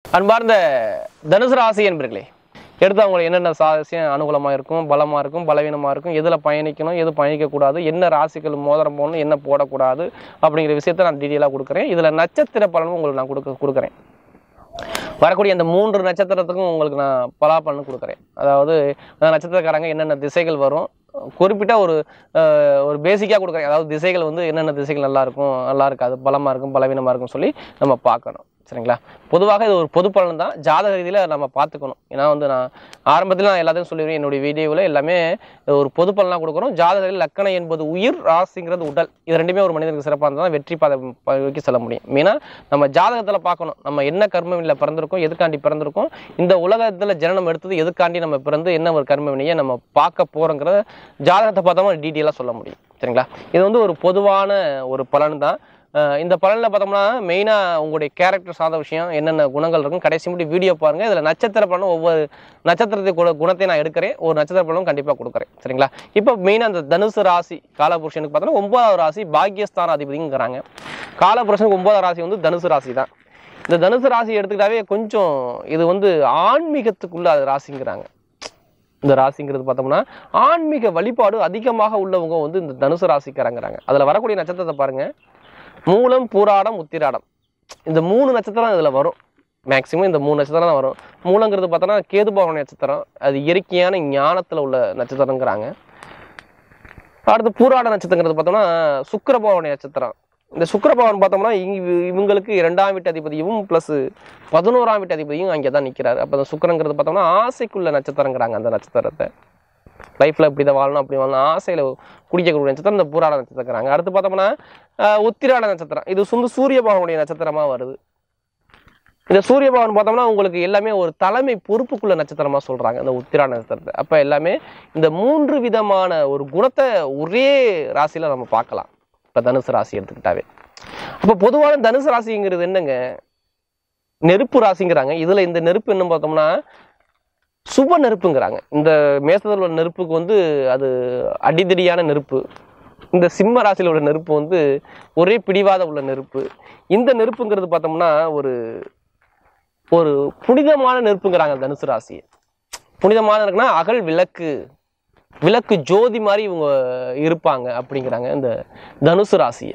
அன்பார்ந்த தனுசு ராசி என்பர்களே எடுத்து அவங்களுக்கு என்னென்ன சாசியம் அனுகூலமாக இருக்கும் பலமாக இருக்கும் பலவீனமாக இருக்கும் எதில் பயணிக்கணும் எது பயணிக்கக்கூடாது என்ன ராசிகள் மோதிரம் போடணும் என்ன போடக்கூடாது அப்படிங்கிற விஷயத்தை நான் டீட்டெயிலாக கொடுக்குறேன் இதில் நட்சத்திர பலனும் உங்களுக்கு நான் கொடுக்க கொடுக்குறேன் வரக்கூடிய அந்த மூன்று நட்சத்திரத்துக்கும் உங்களுக்கு நான் பலாப்பலன் கொடுக்குறேன் அதாவது அந்த நட்சத்திரக்காரங்க என்னென்ன திசைகள் வரும் குறிப்பிட்ட ஒரு அஹ், ஒரு பேசிக்காக கொடுக்குறேன் அதாவது திசைகள் வந்து என்னென்ன திசைகள் நல்லா இருக்கும் நல்லா இருக்காது பலமாக இருக்கும் பலவீனமாக இருக்கும் சொல்லி நம்ம பார்க்கணும் சரிங்களா பொதுவாக இது ஒரு பொது பலன் தான் ஜாதக ரீதியில் நம்ம பார்த்துக்கணும் ஏன்னா வந்து நான் ஆரம்பத்தில் நான் எல்லாத்தையும் சொல்லிடுவேன் என்னுடைய வீடியோவில் எல்லாமே ஒரு பொது பலனாக கொடுக்குறோம் ஜாதக ரீதியில் லக்கணம் என்பது உயிர் ராசிங்கிறது உடல் இது ரெண்டுமே ஒரு மனிதனுக்கு சிறப்பாக இருந்தால் தான் வெற்றி பாதை நோக்கி செல்ல முடியும் மெயினாக நம்ம ஜாதகத்தில் பார்க்கணும் நம்ம என்ன கர்மவினியில் பிறந்திருக்கோம் எதுக்காண்டி பிறந்திருக்கோம் இந்த உலகத்தில் ஜனனம் எடுத்தது எதுக்காண்டி நம்ம பிறந்து என்ன ஒரு கர்ம வினையை நம்ம பார்க்க போகிறோங்கிறத ஜாதகத்தை பார்த்தோமா டீட்டெயிலாக சொல்ல முடியும் சரிங்களா இது வந்து ஒரு பொதுவான ஒரு பலன் தான் அஹ் இந்த பலனில் பார்த்தோம்னா மெயினாக உங்களுடைய கேரக்டர் சார்ந்த விஷயம் என்னென்ன குணங்கள் இருக்கும் கடைசி மட்டும் வீடியோ பாருங்கள் இதில் நட்சத்திர பலனும் ஒவ்வொரு நட்சத்திரத்தை குண குணத்தை நான் எடுக்கிறேன் ஒரு நட்சத்திர பலனும் கண்டிப்பாக கொடுக்குறேன் சரிங்களா இப்போ மெயினாக அந்த தனுசு ராசி காலபுருஷனுக்கு பார்த்தோன்னா ஒன்பதாவது ராசி பாக்கியஸ்தான அதிபதிங்கிறாங்க காலபுருஷனுக்கு ஒன்பதாவது ராசி வந்து தனுசு ராசி தான் இந்த தனுசு ராசி எடுத்துக்கிட்டாவே கொஞ்சம் இது வந்து ஆன்மீகத்துக்குள்ள அது ராசிங்கிறாங்க இந்த ராசிங்கிறது பார்த்தோம்னா ஆன்மீக வழிபாடு அதிகமாக உள்ளவங்க வந்து இந்த தனுசு ராசிக்காரங்கிறாங்க அதில் வரக்கூடிய நட்சத்திரத்தை பாருங்க மூலம் பூராடம் உத்திராடம் இந்த மூணு நட்சத்திரம் இதில் வரும் மேக்சிமம் இந்த மூணு நட்சத்திரம் தான் வரும் மூலங்கிறது பார்த்தோன்னா கேது பகவான் நட்சத்திரம் அது இயற்கையான ஞானத்தில் உள்ள நட்சத்திரங்கிறாங்க அடுத்து பூராட நட்சத்திரங்கிறது பார்த்தோம்னா சுக்கிர பகவான் நட்சத்திரம் இந்த சுக்கிர பகவான் பார்த்தோம்னா இங்க- இவங்களுக்கு இரண்டாம் வீட்டு அதிபதியும் ப்ளஸ் பதினோராம் வீட்டு அதிபதியும் அங்கே தான் நிற்கிறாரு அப்போ அந்த சுக்கிரங்கிறது பார்த்தோம்னா ஆசைக்குள்ள நட்சத்திரங்கிறாங்க அந்த நட்சத்திரத்தை லைஃப்பில் இப்படி தான் வாழணும் அப்படி வாழணும் ஆசையில் குடிக்கக்கூடிய நட்சத்திரம் இந்த பூராட நட்சத்திரங்கிறாங்க அடுத்து பார்த்தோம்னா ஆஹ், உத்திராட நட்சத்திரம் இது வந்து சூரிய பகவானுடைய நட்சத்திரமா வருது இந்த சூரிய பகவான் பார்த்தோம்னா உங்களுக்கு எல்லாமே ஒரு தலைமை பொறுப்புக்குள்ள நட்சத்திரமா சொல்றாங்க இந்த உத்திராட நட்சத்திரத்தை அப்ப எல்லாமே இந்த மூன்று விதமான ஒரு குணத்தை ஒரே ராசியில நம்ம பார்க்கலாம் இப்ப தனுசு ராசி எடுத்துக்கிட்டாவே அப்ப பொதுவான தனுசு ராசிங்கிறது என்னங்க நெருப்பு ராசிங்கிறாங்க இதுல இந்த நெருப்பு என்ன பார்த்தோம்னா சுப நெருப்புங்கிறாங்க இந்த மேசத்தில் உள்ள நெருப்புக்கு வந்து அது அடிதடியான நெருப்பு இந்த சிம்ம ராசியில் உள்ள நெருப்பு வந்து ஒரே பிடிவாத உள்ள நெருப்பு இந்த நெருப்புங்கிறது பார்த்தோம்னா ஒரு ஒரு புனிதமான நெருப்புங்கிறாங்க தனுசு ராசியை புனிதமான இருக்குன்னா அகல் விளக்கு விளக்கு ஜோதி மாதிரி இவங்க இருப்பாங்க அப்படிங்கிறாங்க இந்த தனுசு ராசியை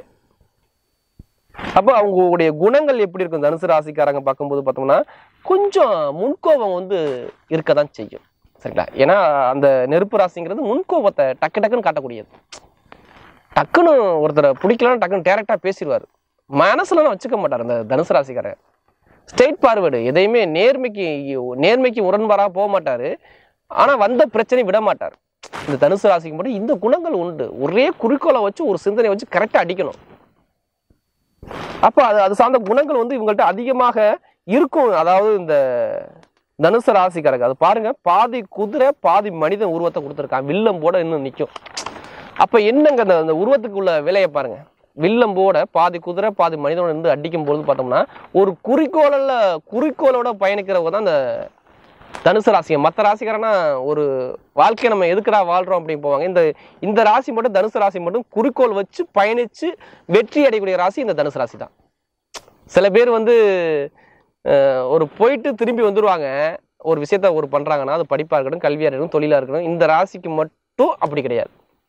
அப்போ அவங்களுடைய குணங்கள் எப்படி இருக்கும் தனுசு ராசிக்காரங்க பார்க்கும்போது பார்த்தோம்னா கொஞ்சம் முன்கோபம் வந்து இருக்க தான் செய்யும் சரிங்களா ஏன்னா அந்த நெருப்பு ராசிங்கிறது முன்கோபத்தை டக்கு டக்குன்னு காட்டக்கூடியது டக்குன்னு ஒருத்தரை பிடிக்கலன்னா டக்குன்னு டேரெக்டாக பேசிடுவார் மனசுலலாம் வச்சுக்க மாட்டார் அந்த தனுசு ராசிக்காரர் ஸ்ட்ரெயிட் ஃபார்வேர்டு எதையுமே நேர்மைக்கு நேர்மைக்கு முரண்பாடாக போக மாட்டார் ஆனால் வந்த பிரச்சனை விட மாட்டார் இந்த தனுசு ராசிக்கு மட்டும் இந்த குணங்கள் உண்டு ஒரே குறிக்கோளை வச்சு ஒரு சிந்தனை வச்சு கரெக்டாக அடிக்கணும் அப்போ அது அது சார்ந்த குணங்கள் வந்து இவங்கள்ட்ட அதிகமாக இருக்கும் அதாவது இந்த தனுசு ராசிக்காரங்க அது பாருங்க பாதி குதிரை பாதி மனிதன் உருவத்தை கொடுத்துருக்கான் வில்லம் போட இன்னும் நிற்கும் அப்ப என்னங்க அந்த அந்த உருவத்துக்குள்ள விலையை பாருங்க வில்லம் போட பாதி குதிரை பாதி மனிதனோட இருந்து அடிக்கும் பொழுது பார்த்தோம்னா ஒரு குறிக்கோளில் குறிக்கோளோட பயணிக்கிறவங்க தான் அந்த தனுசு ராசிங்க மற்ற ராசிக்காரனா ஒரு வாழ்க்கையை நம்ம எதுக்குடா வாழ்றோம் அப்படின்னு போவாங்க இந்த இந்த ராசி மட்டும் தனுசு ராசி மட்டும் குறிக்கோள் வச்சு பயணிச்சு வெற்றி அடையக்கூடிய ராசி இந்த தனுசு ராசி தான் சில பேர் வந்து அஹ், ஒரு போயிட்டு திரும்பி வந்துருவாங்க ஒரு விஷயத்த ஒரு பண்றாங்கன்னா அது படிப்பா இருக்கட்டும் கல்வியா இருக்கட்டும் தொழிலா இருக்கட்டும் இந்த ராசிக்கு மட்டும் அப்படி கிடையாது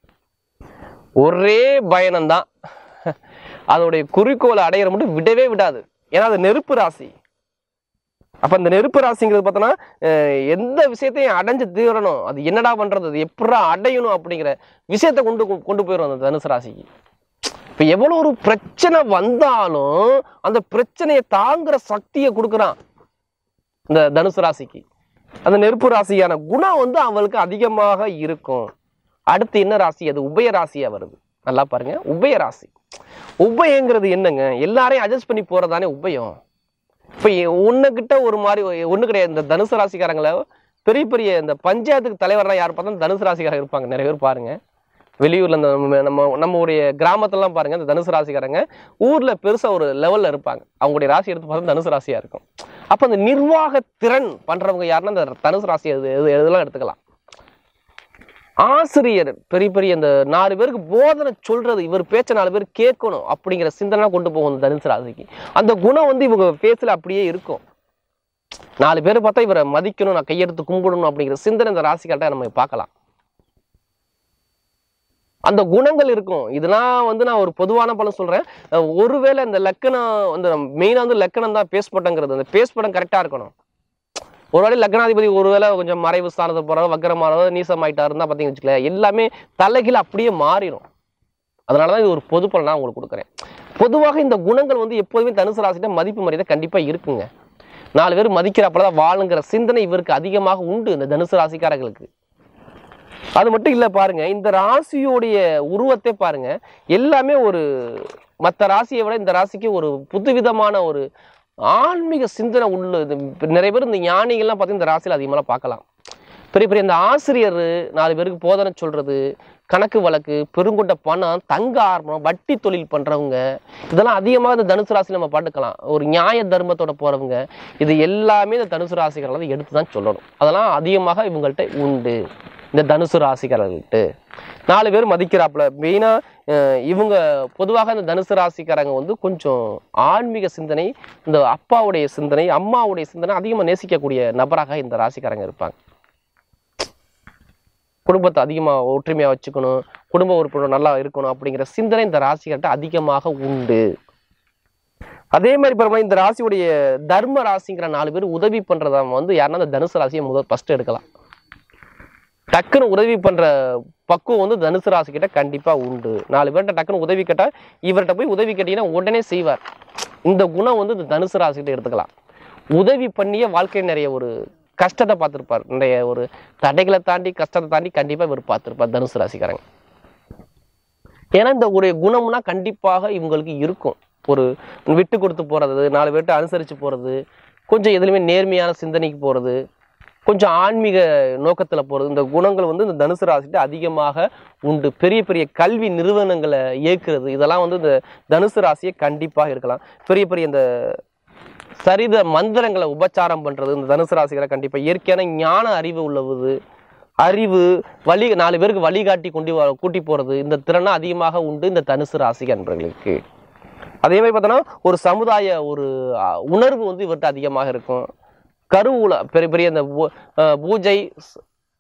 ஒரே பயணம்தான் அதோடைய குறிக்கோளை அடையிற மட்டும் விடவே விடாது ஏன்னா அது நெருப்பு ராசி அப்ப இந்த நெருப்பு ராசிங்கிறது பார்த்தோன்னா அஹ், எந்த விஷயத்தையும் அடைஞ்சு தீரணும் அது என்னடா பண்றது அது எப்படா அடையணும் அப்படிங்கிற விஷயத்தை கொண்டு கொண்டு போயிடும் அந்த தனுசு ராசிக்கு இப்ப எவ்வளவு ஒரு பிரச்சனை வந்தாலும் அந்த பிரச்சனையை தாங்குற சக்தியை கொடுக்குறான் இந்த தனுசு ராசிக்கு அந்த நெருப்பு ராசியான குணம் வந்து அவளுக்கு அதிகமாக இருக்கும் அடுத்து என்ன ராசி அது உபய ராசியா வருது நல்லா பாருங்க உபய ராசி உபயங்கிறது என்னங்க எல்லாரையும் அட்ஜஸ்ட் பண்ணி போறதானே உபயம் இப்ப ஒண்ணுகிட்ட ஒரு மாதிரி ஒண்ணு கிடையாது இந்த தனுசு ராசிக்காரங்கள பெரிய பெரிய இந்த பஞ்சாயத்துக்கு தலைவர்லாம் யார் பார்த்தா தனுசு ராசிக்காரங்க இருப்பாங்க நிறைய பேர் பாருங்க வெளியூர்ல இந்த நம்ம நம்ம நம்மளுடைய கிராமத்துலலாம் பாருங்க இந்த தனுசு ராசிக்காரங்க ஊர்ல பெருசா ஒரு லெவல்ல இருப்பாங்க அவங்களுடைய ராசி எடுத்து பார்த்தா தனுசு ராசியா இருக்கும் அப்ப அந்த நிர்வாக திறன் பண்றவங்க யாருன்னா இந்த தனுசு ராசி எது எது எதெல்லாம் எடுத்துக்கலாம் ஆசிரியர் பெரிய பெரிய இந்த நாலு பேருக்கு போதனை சொல்றது இவர் பேச்ச நாலு பேர் கேட்கணும் அப்படிங்கிற சிந்தனை கொண்டு போகும் இந்த தனுசு ராசிக்கு அந்த குணம் வந்து இவங்க ஃபேஸ்ல அப்படியே இருக்கும் நாலு பேர் பார்த்தா இவரை மதிக்கணும் நான் கையெடுத்து கும்பிடணும் அப்படிங்கிற சிந்தனை இந்த ராசிக்கார்ட்ட நம்ம பார்க்கலாம் அந்த குணங்கள் இருக்கும் இதெல்லாம் வந்து நான் ஒரு பொதுவான பலன் சொல்றேன் அஹ் ஒருவேளை இந்த லக்கணம் வந்து மெயினாக வந்து லக்கணம் தான் பேஸ் பட்டங்கிறது அந்த பேஸ் படம் கரெக்டாக இருக்கணும் ஒருவேளை லக்னாதிபதி ஒருவேளை கொஞ்சம் மறைவு ஸ்தானத்தை போகிறதோ வக்கரமானதோ நீசமாயிட்டா இருந்தால் பார்த்தீங்கன்னு வச்சுக்கலேன் எல்லாமே தலைகீழ அப்படியே மாறிடும் அதனால தான் இது ஒரு பொது பலன் நான் உங்களுக்கு கொடுக்குறேன் பொதுவாக இந்த குணங்கள் வந்து எப்போதுமே தனுசு ராசிட்ட மதிப்பு மரியாதை கண்டிப்பாக இருக்குங்க நாலு பேர் மதிக்கிறாப்புல தான் வாழுங்கிற சிந்தனை இவருக்கு அதிகமாக உண்டு இந்த தனுசு ராசிக்காரர்களுக்கு அது மட்டும் இல்லை பாருங்க இந்த ராசியோடைய உருவத்தை பாருங்க எல்லாமே ஒரு மற்ற ராசியை விட இந்த ராசிக்கு ஒரு புதுவிதமான ஒரு ஆன்மீக சிந்தனை உள்ள இது இப்ப நிறைய பேர் இந்த ஞானிகள்லாம் பார்த்தீங்கன்னா இந்த ராசியில் அதிகமாக பார்க்கலாம் பெரிய பெரிய இந்த ஆசிரியர் நாலு பேருக்கு போதனை சொல்றது கணக்கு வழக்கு பெருங்கொண்ட பணம் தங்க ஆர்வம் வட்டி தொழில் பண்றவங்க இதெல்லாம் அதிகமாக இந்த தனுசு ராசி நம்ம பாட்டுக்கலாம் ஒரு நியாய தர்மத்தோட போறவங்க இது எல்லாமே இந்த தனுசு ராசிக்காரர்கள் எடுத்து தான் சொல்லணும் அதெல்லாம் அதிகமாக இவங்கள்ட்ட உண்டு இந்த தனுசு ராசிக்காரர்கள்ட்ட நாலு பேர் மதிக்கிறாப்புல மெயினாக இவங்க பொதுவாக இந்த தனுசு ராசிக்காரங்க வந்து கொஞ்சம் ஆன்மீக சிந்தனை இந்த அப்பாவுடைய சிந்தனை அம்மாவுடைய சிந்தனை அதிகமாக நேசிக்கக்கூடிய நபராக இந்த ராசிக்காரங்க இருப்பாங்க குடும்பத்தை அதிகமாக ஒற்றுமையாக வச்சுக்கணும் குடும்ப உறுப்பினர் நல்லா இருக்கணும் அப்படிங்கிற சிந்தனை இந்த ராசிகிட்ட அதிகமாக உண்டு அதே மாதிரி பாருங்க இந்த ராசியுடைய தர்ம ராசிங்கிற நாலு பேர் உதவி பண்றத வந்து யாருன்னா இந்த தனுசு ராசியை முதல் ஃபர்ஸ்ட் எடுக்கலாம் டக்குன்னு உதவி பண்ற பக்குவம் வந்து தனுசு ராசி கிட்ட கண்டிப்பா உண்டு நாலு பேர்கிட்ட டக்குன்னு உதவி கேட்டா இவர்கிட்ட போய் உதவி கேட்டீங்கன்னா உடனே செய்வார் இந்த குணம் வந்து இந்த தனுசு ராசி கிட்ட எடுத்துக்கலாம் உதவி பண்ணிய வாழ்க்கையில் நிறைய ஒரு கஷ்டத்தை பார்த்துருப்பார் நிறைய ஒரு தடைகளை தாண்டி கஷ்டத்தை தாண்டி கண்டிப்பா இவர் பார்த்துருப்பார் தனுசு ராசிக்காரங்க ஏன்னா இந்த ஒரு குணம்னா கண்டிப்பாக இவங்களுக்கு இருக்கும் ஒரு விட்டு கொடுத்து போறது நாலு பேர்கிட்ட அனுசரித்து போறது கொஞ்சம் எதுலையுமே நேர்மையான சிந்தனைக்கு போறது கொஞ்சம் ஆன்மீக நோக்கத்துல போறது இந்த குணங்கள் வந்து இந்த தனுசு ராசிட்டு அதிகமாக உண்டு பெரிய பெரிய கல்வி நிறுவனங்களை இயக்குறது இதெல்லாம் வந்து இந்த தனுசு ராசியை கண்டிப்பாக இருக்கலாம் பெரிய பெரிய இந்த சரித மந்திரங்களை உபச்சாரம் பண்றது இந்த தனுசு ராசிகளை கண்டிப்பா இயற்கையான ஞான அறிவு உள்ளது அறிவு வழி நாலு பேருக்கு வழிகாட்டி கொண்டு வ- கூட்டி போறது இந்த திறனை அதிகமாக உண்டு இந்த தனுசு ராசி அன்பர்களுக்கு அதே மாதிரி பார்த்தோன்னா ஒரு சமுதாய ஒரு அ, உணர்வு வந்து இவர்கிட்ட அதிகமாக இருக்கும் கருவூல பெரிய பெரிய இந்த பூ- அஹ், பூஜை ஸ்-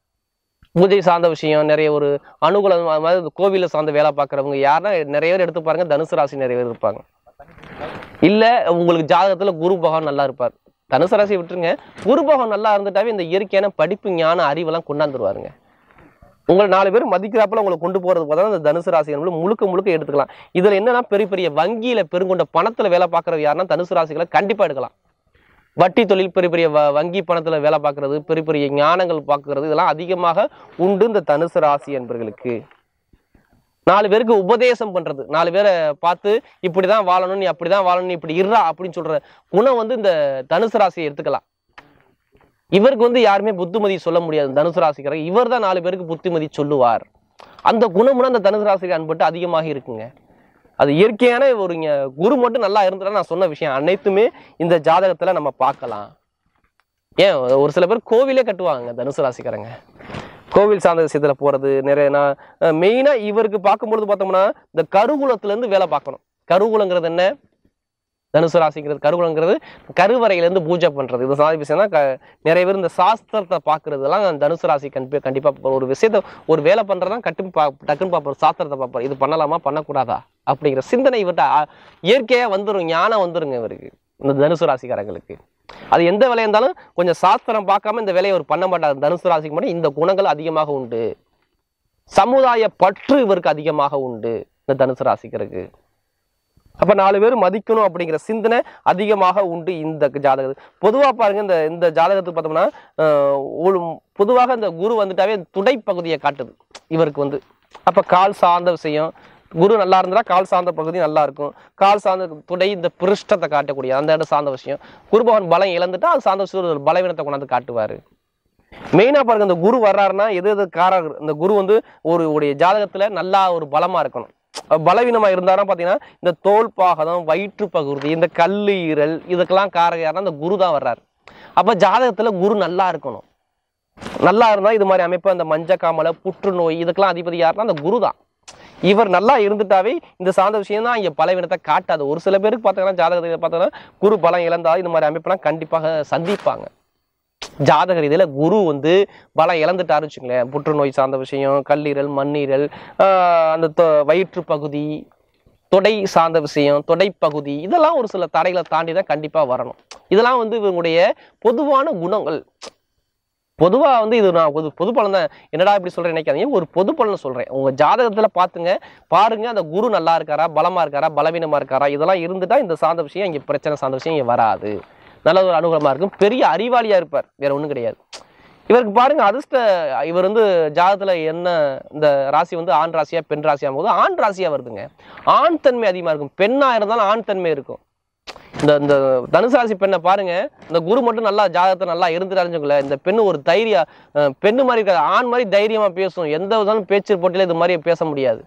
பூஜை சார்ந்த விஷயம் நிறைய ஒரு அனுகூலம் அது மாதிரி இந்த கோவிலை சார்ந்த வேலை பார்க்குறவங்க யாருன்னா நிறைய பேர் எடுத்து பாருங்க தனுசு ராசி நிறைய பேர் இருப்பாங்க இல்ல உங்களுக்கு ஜாதகத்துல குரு பகவான் நல்லா இருப்பார் தனுசு ராசி விட்டுருங்க குரு பகவான் நல்லா இருந்துட்டாவே இந்த இயற்கையான படிப்பு ஞான அறிவெல்லாம் கொண்டாந்துருவாருங்க உங்களை நாலு பேர் மதிக்கிறாப்புல உங்களை கொண்டு போறது பார்த்தா இந்த தனுசு ராசி என்பது முழுக்க முழுக்க எடுத்துக்கலாம் இதுல என்னன்னா பெரிய பெரிய வங்கியில பெருங்கொண்ட பணத்துல வேலை பார்க்கறது யாருன்னா தனுசு ராசிகளை கண்டிப்பா எடுக்கலாம் வட்டி தொழில் பெரிய பெரிய வ- வங்கி பணத்துல வேலை பார்க்கறது பெரிய பெரிய ஞானங்கள் பார்க்கறது இதெல்லாம் அதிகமாக உண்டு இந்த தனுசு ராசி என்பர்களுக்கு நாலு பேருக்கு உபதேசம் பண்றது நாலு பேரை பார்த்து இப்படிதான் வாழணும் நீ அப்படிதான் வாழணும் நீ இப்படி இருறா அப்படின்னு சொல்ற குணம் வந்து இந்த தனுசு ராசியை எடுத்துக்கலாம் இவருக்கு வந்து யாருமே புத்திமதி சொல்ல முடியாது தனுசு ராசிக்காரர் இவர் தான் நாலு பேருக்கு புத்திமதி சொல்லுவார் அந்த குணமும் அந்த தனுசு ராசிக்கு அன்பட்டு அதிகமாக இருக்குங்க அது இயற்கையான ஒரு இங்க குரு மட்டும் நல்லா இருந்துட்டா நான் சொன்ன விஷயம் அனைத்துமே இந்த ஜாதகத்துல நம்ம பார்க்கலாம் ஏன் ஒரு சில பேர் கோவிலே கட்டுவாங்க தனுசு ராசிக்காரங்க கோவில் சார்ந்த விஷயத்துல போறது நிறைய நான் மெயினா இவருக்கு பார்க்கும்பொழுது பார்த்தோம்னா இந்த கருகுலத்துல இருந்து வேலை பார்க்கணும் கருகுலங்கிறது என்ன தனுசு ராசிங்கிறது கருகுலங்கிறது கருவறையில இருந்து பூஜை பண்றது இது சாதி விஷயம் தான் க- நிறைய பேர் இந்த சாஸ்திரத்தை பார்க்கறதெல்லாம் தனுசு ராசி கண்டிப்பா கண்டிப்பா ஒரு விஷயத்த ஒரு வேலை பண்றதா கட்டு பா டக்குன்னு பார்ப்பார் சாஸ்திரத்தை பார்ப்பார் இது பண்ணலாமா பண்ணக்கூடாதா அப்படிங்கிற சிந்தனை இவர்கிட்ட ஆ- இயற்கையா வந்துரும் ஞானம் வந்துருங்க இவருக்கு இந்த தனுசு ராசிக்காரங்களுக்கு அது எந்த வேலையா இருந்தாலும் கொஞ்சம் சாஸ்திரம் பார்க்காம இந்த வேலையை அவர் பண்ண மாட்டார் தனுசு ராசிக்கு மட்டும் இந்த குணங்கள் அதிகமாக உண்டு சமுதாய பற்று இவருக்கு அதிகமாக உண்டு இந்த தனுசு ராசிக்கருக்கு அப்ப நாலு பேர் மதிக்கணும் அப்படிங்கிற சிந்தனை அதிகமாக உண்டு இந்த ஜாதகத்து பொதுவா பாருங்க இந்த இந்த ஜாதகத்துக்கு பார்த்தோம்னா ஆஹ், ஒரு பொதுவாக இந்த குரு வந்துட்டாவே துடை பகுதியை காட்டுது இவருக்கு வந்து அப்ப கால் சார்ந்த விஷயம் குரு நல்லா இருந்தா கால் சார்ந்த பகுதி நல்லா இருக்கும் கால் சார்ந்த துடை இந்த பிருஷ்டத்தை காட்டக்கூடிய அந்த இடம் சார்ந்த விஷயம் குரு பகவான் பலம் இழந்துட்டா அது சார்ந்த விஷயம் ஒரு பலவீனத்தை கொண்டாந்து காட்டுவாரு மெயினா பாருங்க இந்த குரு வர்றாருன்னா எது எது காரகர் இந்த குரு வந்து ஒரு உடைய ஜாதகத்துல நல்லா ஒரு பலமா இருக்கணும் பலவீனமா இருந்தாருன்னா பாத்தீங்கன்னா இந்த தோல் பாகதம் வயிற்று பகுதி இந்த கல்லீரல் இதுக்கெல்லாம் காரகம் யாருன்னா இந்த குரு தான் வர்றாரு அப்ப ஜாதகத்துல குரு நல்லா இருக்கணும் நல்லா இருந்தா இது மாதிரி அமைப்பு அந்த மஞ்சக்காமலை புற்றுநோய் இதுக்கெல்லாம் அதிபதி யாருன்னா அந்த குரு தான் இவர் நல்லா இருந்துட்டாவே இந்த சார்ந்த விஷயம் தான் இங்க பலவீனத்தை காட்டாது ஒரு சில பேருக்கு பார்த்தீங்கன்னா ஜாதகத்தில் பார்த்தோன்னா குரு பலம் இழந்தா இந்த மாதிரி அமைப்பெல்லாம் கண்டிப்பாக சந்திப்பாங்க ஜாதக ரீதியில குரு வந்து பலம் இழந்துட்டாருன்னு வச்சுங்களேன் புற்றுநோய் சார்ந்த விஷயம் கல்லீரல் மண்ணீரல் ஆஹ் அந்த தொ- வயிற்று பகுதி தொடை சார்ந்த விஷயம் தொடைப்பகுதி இதெல்லாம் ஒரு சில தடைகளை தாண்டி தான் கண்டிப்பா வரணும் இதெல்லாம் வந்து இவங்களுடைய பொதுவான குணங்கள் பொதுவா வந்து இது நான் பொது பொது பலன் தான் என்னடா இப்படி சொல்றேன் நினைக்காதீங்க ஒரு பொது பலன் சொல்றேன் உங்க ஜாதகத்துல பாத்துங்க பாருங்க அந்த குரு நல்லா இருக்காரா பலமா இருக்காரா பலவீனமா இருக்காரா இதெல்லாம் இருந்துட்டா இந்த சார்ந்த விஷயம் இங்க பிரச்சனை சார்ந்த விஷயம் இங்க வராது நல்ல ஒரு அனுகூலமா இருக்கும் பெரிய அறிவாளியா இருப்பார் வேற ஒண்ணும் கிடையாது இவருக்கு பாருங்க அதிர்ஷ்ட இவர் வந்து ஜாதகத்துல என்ன இந்த ராசி வந்து ஆண் ராசியா பெண் ராசியா போது ஆண் ராசியா வருதுங்க ஆண் தன்மை அதிகமா இருக்கும் பெண்ணா இருந்தாலும் ஆண் தன்மை இருக்கும் இந்த இந்த தனுசு ராசி பெண்ணை பாருங்க இந்த குரு மட்டும் நல்லா ஜாதகத்தை நல்லா இருந்துட்டாருங்களேன் இந்த பெண்ணு ஒரு தைரிய அஹ், பெண்ணு மாதிரி இருக்காது ஆண் மாதிரி தைரியமா பேசும் எந்த விதமான பேச்சு போட்டியில இது மாதிரி பேச முடியாது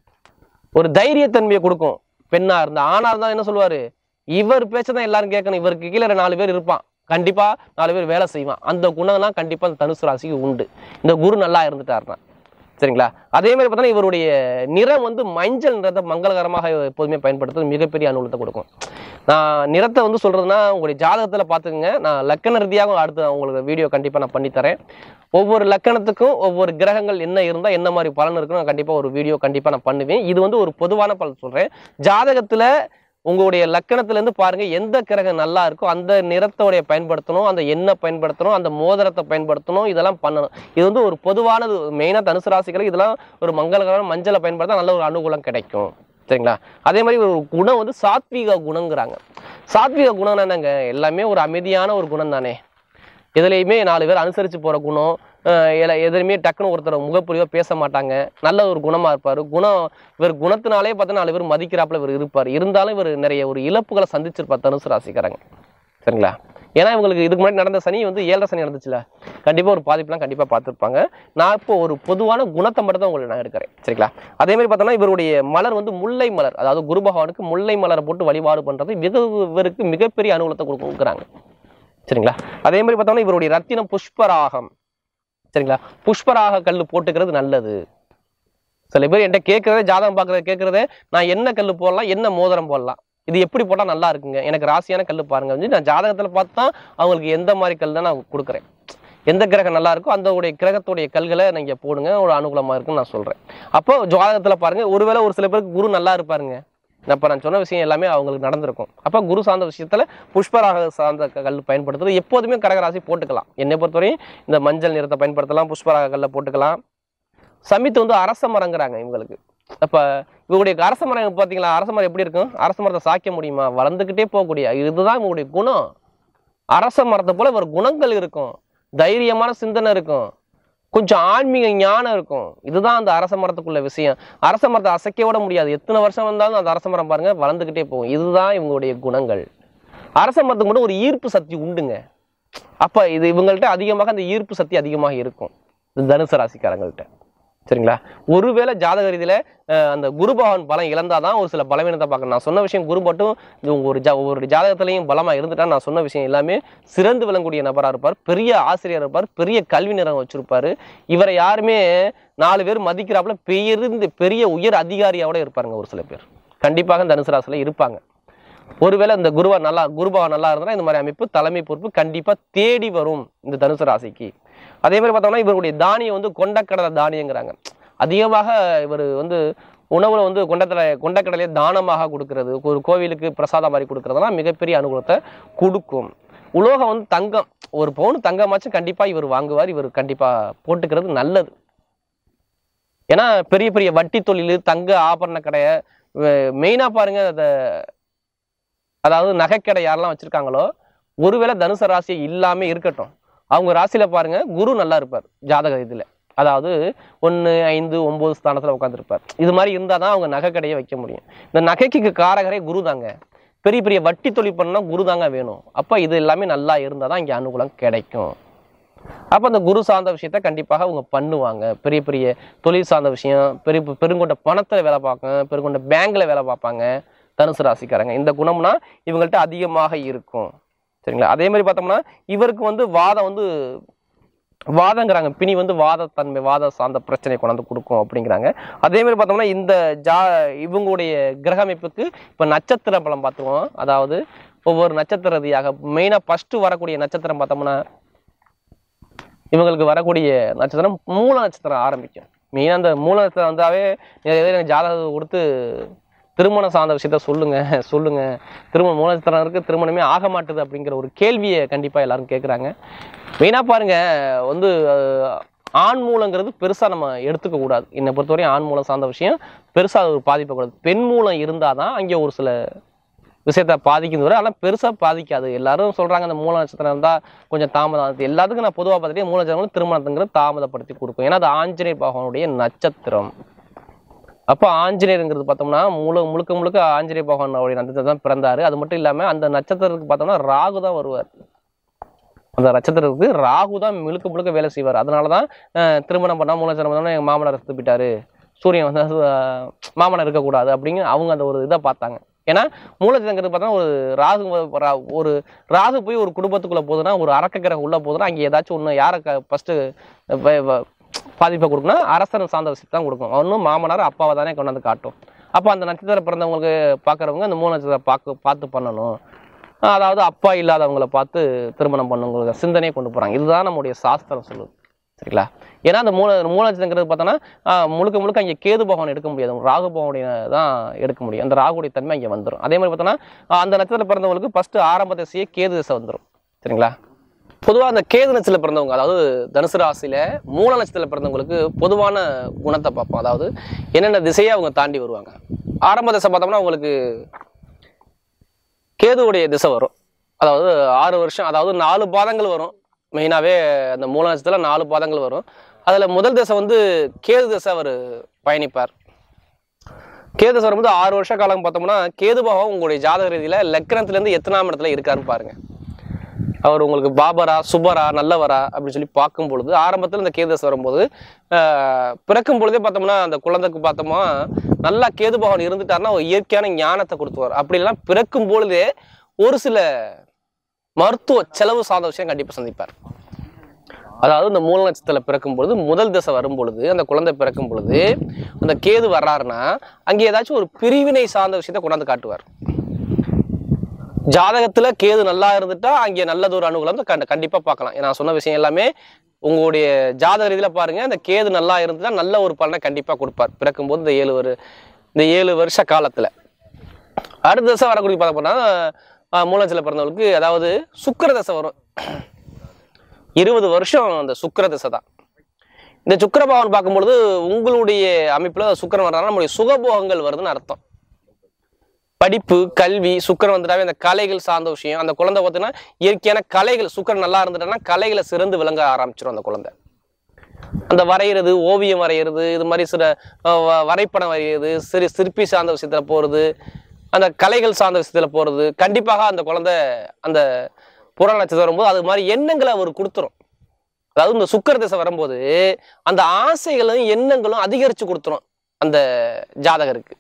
ஒரு தைரியத்தன்மையை கொடுக்கும் பெண்ணா இருந்தா ஆணா இருந்தா என்ன சொல்லுவாரு இவர் பேச்சதான் எல்லாரும் கேட்கணும் இவருக்கு கீழே நாலு பேர் இருப்பான் கண்டிப்பா நாலு பேர் வேலை செய்வான் அந்த குணம்லாம் கண்டிப்பா அந்த தனுசு ராசிக்கு உண்டு இந்த குரு நல்லா இருந்துட்டாருன்னா சரிங்களா அதே மாதிரி பார்த்தோன்னா இவருடைய நிறம் வந்து மஞ்சள் நிறத்தை மங்களகரமாக எப்போதுமே பயன்படுத்துறது மிகப்பெரிய அனுகூலத்தை கொடுக்கும் நான் நிறத்தை வந்து சொல்றதுன்னா உங்களுடைய ஜாதகத்துல பார்த்துக்கங்க நான் லக்கண ரீதியாக அடுத்து உங்களுக்கு வீடியோ கண்டிப்பா நான் பண்ணித்தரேன் ஒவ்வொரு லக்கணத்துக்கும் ஒவ்வொரு கிரகங்கள் என்ன இருந்தால் என்ன மாதிரி பலன் இருக்குன்னு நான் கண்டிப்பா ஒரு வீடியோ கண்டிப்பா நான் பண்ணுவேன் இது வந்து ஒரு பொதுவான பலன் சொல்றேன் ஜாதகத்துல உங்களுடைய லக்கணத்துல இருந்து பாருங்க எந்த கிரகம் நல்லா இருக்கோ அந்த நிறத்தோடைய பயன்படுத்தணும் அந்த எண்ணெய் பயன்படுத்தணும் அந்த மோதிரத்தை பயன்படுத்தணும் இதெல்லாம் பண்ணணும் இது வந்து ஒரு பொதுவானது மெயினாக தனுசு ராசிகளுக்கு இதெல்லாம் ஒரு மங்களகரமான மஞ்சளை பயன்படுத்தா நல்ல ஒரு அனுகூலம் கிடைக்கும் சரிங்களா அதே மாதிரி ஒரு குணம் வந்து சாத்வீக குணங்கிறாங்க சாத்வீக குணம் என்னங்க எல்லாமே ஒரு அமைதியான ஒரு குணம் தானே எதுலையுமே நாலு பேர் அனுசரித்து போகிற குணம் அஹ் எல- எதுலையுமே டக்குன்னு ஒருத்தர் முகப்புரிவாக பேச மாட்டாங்க நல்ல ஒரு குணமாக இருப்பார் குணம் இவர் குணத்தினாலே பார்த்தா நாலு பேர் மதிக்கிறாப்புல இவர் இருப்பார் இருந்தாலும் இவர் நிறைய ஒரு இழப்புகளை சந்திச்சிருப்பார் தனுசு ராசிக்காரங்க சரிங்களா ஏன்னா இவங்களுக்கு இதுக்கு முன்னாடி நடந்த சனி வந்து ஏழரை சனி நடந்துச்சுல கண்டிப்பாக ஒரு பாதிப்புலாம் கண்டிப்பாக பார்த்துருப்பாங்க நான் இப்போ ஒரு பொதுவான குணத்தை மட்டும் தான் உங்களுக்கு நான் எடுக்கிறேன் சரிங்களா அதே மாதிரி பார்த்தோம்னா இவருடைய மலர் வந்து முல்லை மலர் அதாவது குரு பகவானுக்கு முல்லை மலரை போட்டு வழிபாடு பண்ணுறது மிக இவருக்கு மிகப்பெரிய அனுகூலத்தை கொடுக்குறாங்க சரிங்களா அதே மாதிரி பார்த்தோம்னா இவருடைய ரத்தினம் புஷ்பராகம் சரிங்களா புஷ்பராக கல் போட்டுக்கிறது நல்லது சில பேர் என்கிட்ட கேட்கறதே ஜாதகம் பார்க்கறத கேட்கறதே நான் என்ன கல் போடலாம் என்ன மோதிரம் போடலாம் இது எப்படி போட்டால் நல்லா இருக்குங்க எனக்கு ராசியான கல் பாருங்க வந்து நான் ஜாதகத்தில் பார்த்து தான் அவங்களுக்கு எந்த மாதிரி கல் தான் நான் கொடுக்குறேன் எந்த கிரகம் நல்லா இருக்கோ அந்த உடைய கிரகத்துடைய கல்களை நீங்கள் போடுங்க ஒரு அனுகூலமாக இருக்குன்னு நான் சொல்கிறேன் அப்போ ஜாதகத்தில் பாருங்க ஒருவேளை ஒரு சில பேருக்கு குரு நல்லா இருப்பாருங்க இப்போ நான் சொன்ன விஷயம் எல்லாமே அவங்களுக்கு நடந்திருக்கும் அப்போ குரு சார்ந்த விஷயத்தில் புஷ்பராக சார்ந்த க- கல் பயன்படுத்துறது எப்போதுமே கடகராசி போட்டுக்கலாம் என்னை பொறுத்தவரையும் இந்த மஞ்சள் நிறத்தை பயன்படுத்தலாம் புஷ்பராக கல்லை போட்டுக்கலாம் சமித்து வந்து அரச மரங்கிறாங்க இவங்களுக்கு அப்ப இவங்களுடைய அரச மரம் பார்த்தீங்களா அரச மரம் எப்படி இருக்கும் அரச மரத்தை சாய்க்க முடியுமா வளர்ந்துக்கிட்டே போகக்கூடிய இதுதான் இவங்களுடைய குணம் அரச மரத்தை போல ஒரு குணங்கள் இருக்கும் தைரியமான சிந்தனை இருக்கும் கொஞ்சம் ஆன்மீக ஞானம் இருக்கும் இதுதான் அந்த அரச மரத்துக்குள்ள விஷயம் அரச மரத்தை அசைக்க விட முடியாது எத்தனை வருஷம் வந்தாலும் அந்த அரச மரம் பாருங்க வளர்ந்துக்கிட்டே போகும் இதுதான் இவங்களுடைய குணங்கள் அரச மரத்துக்கு மட்டும் ஒரு ஈர்ப்பு சக்தி உண்டுங்க அப்ப இது இவங்கள்ட்ட அதிகமாக அந்த ஈர்ப்பு சக்தி அதிகமாக இருக்கும் இந்த தனுசு ராசிக்காரங்கள்ட்ட சரிங்களா ஒருவேளை ஜாதக ரீதியில அஹ், அந்த குரு பகவான் பலம் இழந்தாதான் ஒரு சில பலவீனத்தை பார்க்கணும் நான் சொன்ன விஷயம் குரு மட்டும் இது உங்க ஒரு ஜா ஒவ்வொரு ஜாதகத்திலையும் பலமா இருந்துட்டா நான் சொன்ன விஷயம் எல்லாமே சிறந்து விளங்கக்கூடிய நபரா இருப்பார் பெரிய ஆசிரியர் இருப்பார் பெரிய கல்வி நிறம் வச்சிருப்பாரு இவரை யாருமே நாலு பேர் மதிக்கிறாப்புல பெரிய பெரிய உயர் அதிகாரியோட இருப்பாருங்க ஒரு சில பேர் கண்டிப்பாக தனுசு ராசியில இருப்பாங்க ஒருவேளை இந்த குருவா நல்லா குருபாவா நல்லா இருந்தா இந்த மாதிரி அமைப்பு தலைமை பொறுப்பு கண்டிப்பா தேடி வரும் இந்த தனுசு ராசிக்கு அதே மாதிரி பார்த்தோம்னா இவருடைய தானியம் வந்து கொண்டக்கடலை தானியங்கிறாங்க அதிகமாக இவர் வந்து உணவுல வந்து கொண்டக்கடலை கொண்டக்கடலையை தானமாக கொடுக்கிறது ஒரு கோவிலுக்கு பிரசாதம் மாதிரி கொடுக்கறதெல்லாம் மிகப்பெரிய அனுகூலத்தை கொடுக்கும் உலோகம் வந்து தங்கம் ஒரு பவுன் தங்கமாச்சும் கண்டிப்பா இவர் வாங்குவார் இவர் கண்டிப்பா போட்டுக்கிறது நல்லது ஏன்னா பெரிய பெரிய வட்டி தொழில் தங்க ஆபரண கடையை மெயினா பாருங்க அந்த அதாவது நகைக்கடை யாரெல்லாம் வச்சிருக்காங்களோ ஒருவேளை தனுசு ராசி இல்லாம இருக்கட்டும் அவங்க ராசியில பாருங்க குரு நல்லா இருப்பார் ஜாதக இதுல அதாவது ஒன்று ஐந்து ஒன்பது ஸ்தானத்துல உட்காந்துருப்பார் இது மாதிரி இருந்தால் தான் அவங்க நகைக்கடையை வைக்க முடியும் இந்த நகைக்கு காரகரே குரு தாங்க பெரிய பெரிய வட்டி தொழில் பண்ணா குரு தாங்க வேணும் அப்போ இது எல்லாமே நல்லா இருந்தால் தான் இங்கே அனுகூலம் கிடைக்கும் அப்போ அந்த குரு சார்ந்த விஷயத்த கண்டிப்பாக அவங்க பண்ணுவாங்க பெரிய பெரிய தொழில் சார்ந்த விஷயம் பெரிய பெருங்கொண்ட பணத்தில் வேலை பார்ப்பாங்க பெருங்கொண்ட பேங்க்ல வேலை பார்ப்பாங்க தனுசு ராசிக்காரங்க இந்த குணம்னா இவங்கள்ட்ட அதிகமாக இருக்கும் சரிங்களா அதே மாதிரி பார்த்தோம்னா இவருக்கு வந்து வாதம் வந்து வாதங்கிறாங்க பிணி வந்து வாதத்தன்மை வாத சார்ந்த பிரச்சனை கொண்டாந்து கொடுக்கும் அப்படிங்கிறாங்க அதே மாதிரி பார்த்தோம்னா இந்த ஜா இவங்களுடைய கிரக அமைப்புக்கு இப்போ நட்சத்திர பலம் பார்த்துருவோம் அதாவது ஒவ்வொரு நட்சத்திர ரீதியாக மெயினாக ஃபஸ்ட்டு வரக்கூடிய நட்சத்திரம் பார்த்தோம்னா இவங்களுக்கு வரக்கூடிய நட்சத்திரம் மூல நட்சத்திரம் ஆரம்பிக்கும் மெயினாக அந்த மூல நட்சத்திரம் வந்தாவே ஏதோ எனக்கு ஜாதகம் கொடுத்து திருமணம் சார்ந்த விஷயத்த சொல்லுங்க சொல்லுங்க திருமணம் மூல நட்சத்திரம் இருக்கு திருமணமே ஆக மாட்டுது அப்படிங்கிற ஒரு கேள்வியை கண்டிப்பாக எல்லாரும் கேட்குறாங்க மெயினாக பாருங்க வந்து அஹ், ஆண் மூலங்கிறது பெருசாக நம்ம எடுத்துக்க கூடாது என்னை பொறுத்தவரையும் ஆண் மூலம் சார்ந்த விஷயம் பெருசாக ஒரு பாதிப்பை கூடாது பெண் மூலம் இருந்தால் தான் அங்கே ஒரு சில விஷயத்த பாதிக்குது வரை ஆனால் பெருசாக பாதிக்காது எல்லாரும் சொல்கிறாங்க இந்த மூல நட்சத்திரம் இருந்தால் கொஞ்சம் தாமதம் ஆகுது எல்லாத்துக்கும் நான் பொதுவாக பார்த்துட்டு மூல நட்சத்திரம் திருமணத்துங்கிறது தாமதப்படுத்தி கொடுக்கும் ஏன்னா அது ஆஞ்சநேயர் பகவானுடைய நட்சத்திரம் அப்போ ஆஞ்சநேயருங்கிறது பார்த்தோம்னா முழு முழுக்க முழுக்க ஆஞ்சநேய பகவானுடைய நட்சத்திரம் தான் பிறந்தாரு அது மட்டும் இல்லாமல் அந்த நட்சத்திரத்துக்கு பார்த்தோம்னா ராகு தான் வருவார் அந்த நட்சத்திரத்துக்கு ராகு தான் முழுக்க முழுக்க வேலை செய்வார் அதனால தான் அஹ், திருமணம் பண்ணால் மூல நட்சத்திரம் பண்ணால் எங்கள் மாமனார் செத்து போயிட்டாரு சூரியன் வந்து அஹ், மாமனார் இருக்கக்கூடாது அப்படின்னு அவங்க அந்த ஒரு இதை பார்த்தாங்க ஏன்னா மூலச்சங்கிறது பார்த்தா ஒரு ராகு வ- ரா- ஒரு ராகு போய் ஒரு குடும்பத்துக்குள்ள போகுதுன்னா ஒரு அரக்க கிரகம் உள்ள போகுதுன்னா அங்கே ஏதாச்சும் ஒன்று யாரை ஃபர்ஸ்ட் பாதிப்பை கொடுக்குன்னா அரசன் சார்ந்த விஷயத்தை தான் கொடுக்கும் ஒன்றும் மாமனார் அப்பாவை தானே கொண்டாந்து காட்டும் அப்போ அந்த நட்சத்திரம் பிறந்தவங்களுக்கு பார்க்குறவங்க அந்த மூணு நட்சத்திரம் பார்க்க பார்த்து பண்ணணும் அதாவது அப்பா இல்லாதவங்கள பார்த்து திருமணம் பண்ணுங்களுக்கு சிந்தனையை கொண்டு போகிறாங்க இதுதான் நம்முடைய சாஸ்திரம் சொல்லுது சரிங்களா ஏன்னா அந்த மூல மூல நட்சத்திரங்கிறது பார்த்தோன்னா ஆஹ், முழுக்க முழுக்க அங்கே கேது பகவான் எடுக்க முடியாது ராகு பகவானுடைய தான் எடுக்க முடியும் அந்த ராகுடைய தன்மை அங்கே வந்துடும் அதே மாதிரி பார்த்தோன்னா ஆஹ், அந்த நட்சத்திரம் பிறந்தவங்களுக்கு ஃபர்ஸ்ட் ஆரம்ப திசையே கேது திசை வந்துடும் சரிங்களா பொதுவாக அந்த கேது நட்சத்திரத்தில் பிறந்தவங்க அதாவது தனுசு ராசியில மூல நட்சத்திரத்தில் பிறந்தவங்களுக்கு பொதுவான குணத்தை பார்ப்போம் அதாவது என்னென்ன திசையை அவங்க தாண்டி வருவாங்க ஆரம்ப திசை பார்த்தோம்னா அவங்களுக்கு கேதுவுடைய திசை வரும் அதாவது ஆறு வருஷம் அதாவது நாலு பாதங்கள் வரும் மெயினாகவே அந்த மூல நட்சத்திரத்தில் நாலு பாதங்கள் வரும் அதில் முதல் திசை வந்து கேது திசை அவர் பயணிப்பார் கேது திசை வரும்போது ஆறு வருஷ காலம் பார்த்தோம்னா கேது பகவான் உங்களுடைய ஜாதக ரீதியில் லக்னத்துலேருந்து எத்தனாம் இடத்துல இருக்காருன்னு பாருங்க அவர் உங்களுக்கு பாபரா சுபரா நல்லவரா அப்படின்னு சொல்லி பார்க்கும் பொழுது ஆரம்பத்தில் இந்த கேது தசை வரும்போது ஆஹ், பிறக்கும் பொழுதே பார்த்தோம்னா அந்த குழந்தைக்கு பார்த்தோமா நல்லா கேது பகவான் இருந்துட்டாருன்னா ஒரு இயற்கையான ஞானத்தை கொடுத்துருவார் அப்படி இல்லைன்னா பிறக்கும் பொழுதே ஒரு சில மருத்துவ செலவு சார்ந்த விஷயம் கண்டிப்பாக சந்திப்பார் அதாவது இந்த மூல நட்சத்திரத்தில் பிறக்கும் பொழுது முதல் திசை வரும் பொழுது அந்த குழந்தை பிறக்கும் பொழுது அந்த கேது வர்றாருன்னா அங்கே ஏதாச்சும் ஒரு பிரிவினை சார்ந்த விஷயத்தை கொண்டாந்து காட்டுவார் ஜாதகத்துல கேது நல்லா இருந்துட்டா அங்கே நல்லது ஒரு அனுகூலம் கண்ட கண்டிப்பா பார்க்கலாம் நான் சொன்ன விஷயம் எல்லாமே உங்களுடைய ஜாதக ரீதியில பாருங்க இந்த கேது நல்லா இருந்துட்டா நல்ல ஒரு பலனை கண்டிப்பா கொடுப்பார் பிறக்கும்போது இந்த ஏழு ஒரு இந்த ஏழு வருஷ காலத்துல அடுத்த தசை வரக்கூடிய பார்க்க போனா மூலத்தில் பிறந்தவங்களுக்கு அதாவது சுக்கிர தசை வரும் இருபது வருஷம் அந்த சுக்கிர தசை தான் இந்த சுக்கிர பகவான் பார்க்கும்பொழுது உங்களுடைய அமைப்புல சுக்கிரன் வர்றாருன்னா நம்முடைய சுகபோகங்கள் வருதுன்னு அர்த்தம் படிப்பு கல்வி சுக்கரன் வந்துட்டாவே அந்த கலைகள் சார்ந்த விஷயம் அந்த குழந்தை பார்த்தீங்கன்னா இயற்கையான கலைகள் சுக்கரன் நல்லா இருந்துட்டான்னா கலைகளை சிறந்து விளங்க ஆரம்பிச்சிடும் அந்த குழந்தை அந்த வரைகிறது ஓவியம் வரைகிறது இது மாதிரி சில அஹ், வ- வரைபடம் வரைகிறது சிறு சிற்பி சார்ந்த விஷயத்துல போறது அந்த கலைகள் சார்ந்த விஷயத்துல போறது கண்டிப்பாக அந்த குழந்தை அந்த புற நட்சத்திரம் வரும்போது அது மாதிரி எண்ணங்களை அவர் கொடுத்துரும் அதாவது இந்த சுக்கர திசை வரும்போது அந்த ஆசைகளும் எண்ணங்களும் அதிகரிச்சு கொடுத்துரும் அந்த ஜாதகருக்கு